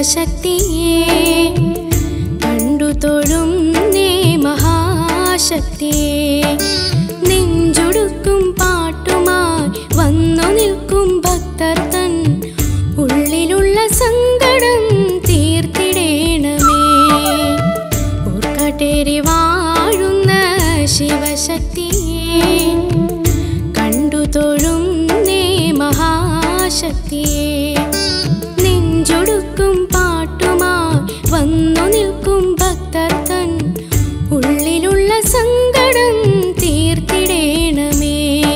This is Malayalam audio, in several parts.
ശിവശക്തിയെ കണ്ടു തൊഴും നേ മഹാശക്തിയെ നെഞ്ചൊടുക്കും പാട്ടുമായി വന്നു നിൽക്കും ഭക്തർ തൻ ഉള്ളിലുള്ള സങ്കടം തീർത്തിടേണമേ ഓർക്കാട്ടേരി വാഴുന്ന ശിവശക്തിയെ കണ്ടു തൊഴും നേ മഹാശക്തിയെ നെഞ്ചൊടുക്കും പാട്ടുമായി വന്നു നിൽക്കും ഭക്തർ തൻ ഉള്ളിലുള്ള സങ്കടം തീർത്തിടേണമേ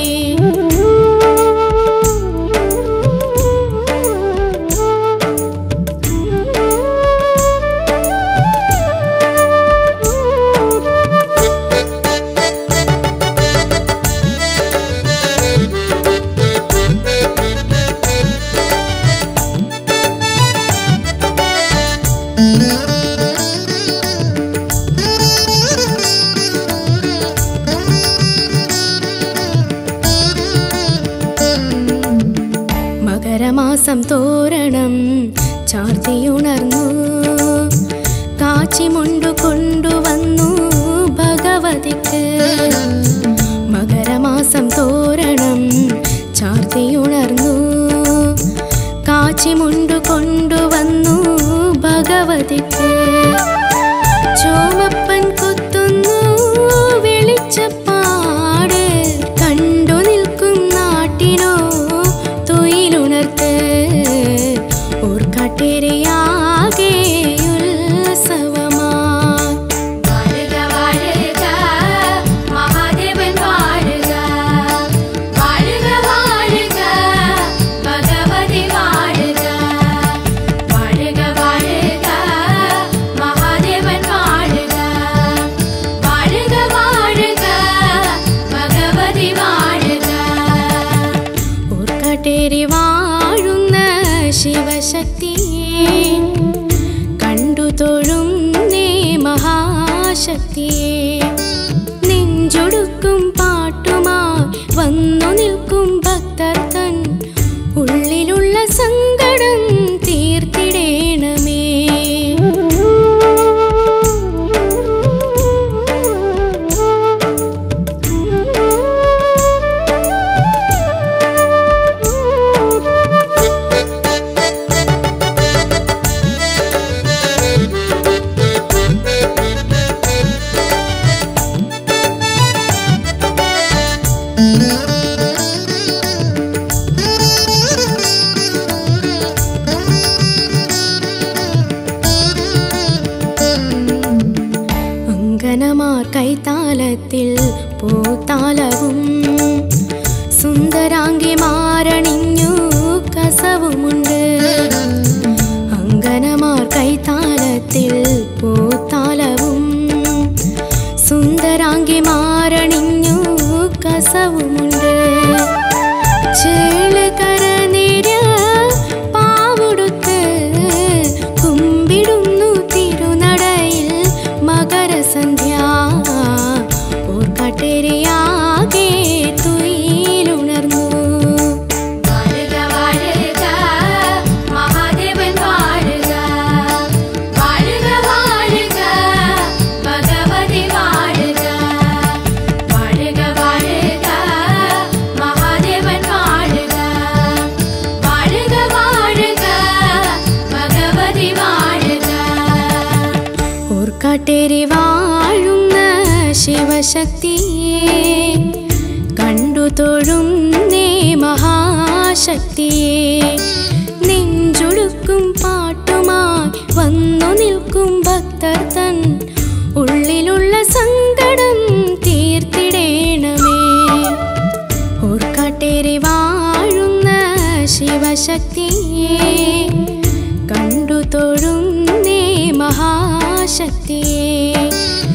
മകരമാസം തോരണം ചാർത്തിയുണർന്നു കാച്ചിമുണ്ടു കൊണ്ടുവന്നു ഭഗവതിക്ക് മകരമാസം തോരണം ചാർത്തിയുണർന്നു കാച്ചിമുണ്ടു കൊണ്ടുവന്നു ഭഗവതിക്ക് ചോമപ്പൻ കൊത്തുന്നു വെളിച്ചപ്പാട് കണ്ടു നിൽക്കും നാട്ടിനോ തൊയിലുണർത്ത് ഓർക്കാട്ടേരെയാകെ ഉത്സവമാ വാഴുക വാഴുക മഹാദേവൻ വാഴുക വാഴുക വാഴുക ഭഗവതി വാഴുക വാഴുക വാഴുക മഹാദേവൻ വാഴുക വാഴുക വാഴുക ഭഗവതി വാഴുക ഓർക്കാട്ടേരി വാഴുന്ന ശിവശക്തിയെ കണ്ടു തൊഴും നേ മഹാശക്തിയെ നെഞ്ചൊടുക്കും പാട്ടുമായി വന്നു നിൽക്കും ഭക്തർ തൻ ഉള്ളിലുള്ള സങ്കടം തീർത്തിടേണമേ അങ്കനമാർ കൈത്താലത്തിൽ പൂത്താലവും സുന്ദരാംഗിമാരണിഞ്ഞു കസവുമുണ്ട് അങ്കനമാർ കൈത്താലത്തിൽ പൂത്താലവും സുന്ദരാംഗിമാരണിഞ്ഞു കസവുമുണ്ട് ചേളുകര നിര പാവുടുത്ത് കുമ്പിടുന്നു തിരുനടയിൽ മകരസന്ധ്യ ഓർക്കാട്ടേരിയാകെ തുയിലുണർന്നു വാഴുക വാഴുക മഹാദേവൻ വാഴുക വാഴുക വാഴുക ഭഗവതി വാഴുക വാഴുക വാഴുക മഹാദേവൻ വാഴുക വാഴുക വാഴുക ഭഗവതി വാഴുക ഓർക്കാട്ടേരി വാഴുന്ന ശിവശക്തിയെ കണ്ടു തൊഴും നേ മഹാശക്തിയെ നെഞ്ചൊടുക്കും പാട്ടുമായി വന്നു നിൽക്കും ഭക്തർ തൻ ഉള്ളിലുള്ള സങ്കടം തീർത്തിടേണമേ ഓർക്കാട്ടേരി വാഴുന്ന ശിവശക്തിയെ കണ്ടു തൊഴും നേ മഹാശക്തിയെ